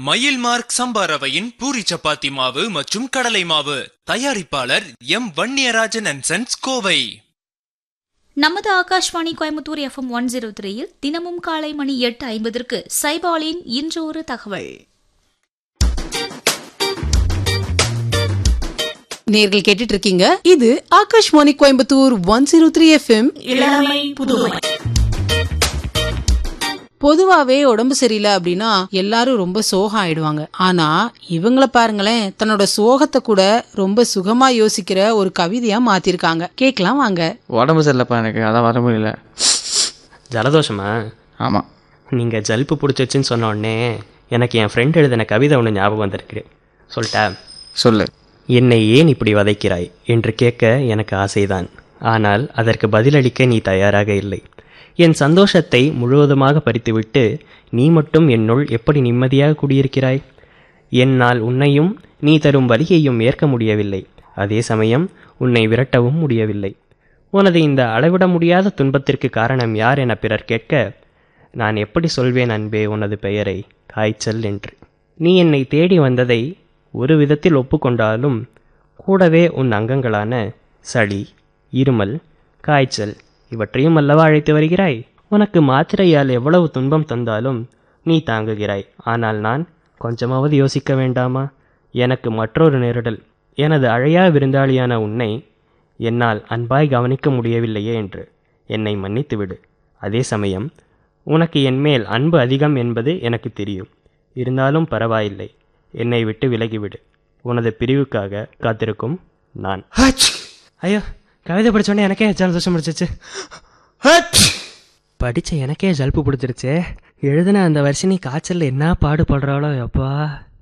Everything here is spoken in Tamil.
மயில் மார்க் சம்பா ரவையின் பூரி சப்பாத்தி மாவு மற்றும் கடலை மாவு தயாரிப்பாளர் M Vanniyarajan and sons Kovai நமது Akashvani Coimbatore FM one zero த்ரீயில் தினமும் காலை மணி எட்டு ஐம்பதற்கு சைபாலின் இன்று ஒரு தகவல் நேர்கள் கேட்டுட்டு இருக்கீங்க இது Akashvani Coimbatore one zero three FM இளமை புதுமை பொதுவாவே உடம்பு சரியில்லை அப்படின்னா எல்லாரும் ரொம்ப சோகம் ஆயிடுவாங்க ஆனா இவங்கள பாருங்களேன் தன்னோட சோகத்தை கூட ரொம்ப சுகமா யோசிக்கிற ஒரு கவிதையா மாத்திருக்காங்க கேக்கலாம் வாங்க உடம்பு சரியில்லைப்பா எனக்கு அதான் வர முடியல ஜலதோஷமா ஆமாம் நீங்கள் ஜலுப்பு பிடிச்சிச்சுன்னு சொன்ன உடனே எனக்கு என் ஃப்ரெண்ட் எழுதின கவிதை ஒன்று ஞாபகம் வந்திருக்கு சொல்லிட்டா சொல்லு என்னை ஏன் இப்படி வதைக்கிறாய் என்று கேட்க எனக்கு ஆசைதான் ஆனால் அதற்கு பதிலளிக்க நீ தயாராக இல்லை என் சந்தோஷத்தை முழுவதுமாக பறித்துவிட்டு நீ மட்டும் என்னுள் எப்படி நிம்மதியாக குடியிருக்கிறாய் என்னால் உன்னையும் நீ தரும் வலியையும் ஏற்க முடியவில்லை அதே சமயம் உன்னை விரட்டவும் முடியவில்லை உனது இந்த அளவிட முடியாத துன்பத்திற்கு காரணம் யார் என பிறர் கேட்க நான் எப்படி சொல்வேன் அன்பே உனது பெயரை காய்ச்சல் என்று நீ என்னை தேடி வந்ததை ஒரு விதத்தில் ஒப்புக்கொண்டாலும் கூடவே உன் அங்கங்களான சளி இருமல் காய்ச்சல் இவற்றையும் அல்லவா அழைத்து வருகிறாய் உனக்கு மாத்திரையால் எவ்வளவு துன்பம் தந்தாலும் நீ தாங்குகிறாய் ஆனால் நான் கொஞ்சமாவது யோசிக்க வேண்டாமா எனக்கு மற்றொரு நேரிடல் எனது அழையா விருந்தாளியான உன்னை என்னால் அன்பாய் கவனிக்க முடியவில்லையே என்று என்னை மன்னித்து விடு அதே சமயம் உனக்கு என்மேல் அன்பு அதிகம் என்பது எனக்கு தெரியும் இருந்தாலும் பரவாயில்லை என்னை விட்டு விலகிவிடு உனது பிரிவுக்காக காத்திருக்கும் நான் ஐயோ கவிதை படிச்சோடனே எனக்கே ஜலதோஷம் பிடிச்சிச்சு படித்த எனக்கே ஜல்பு பிடிச்சிருச்சே எழுதின அந்த வருஷினி காய்ச்சலில் என்ன பாடுபடுறாளோ அப்பா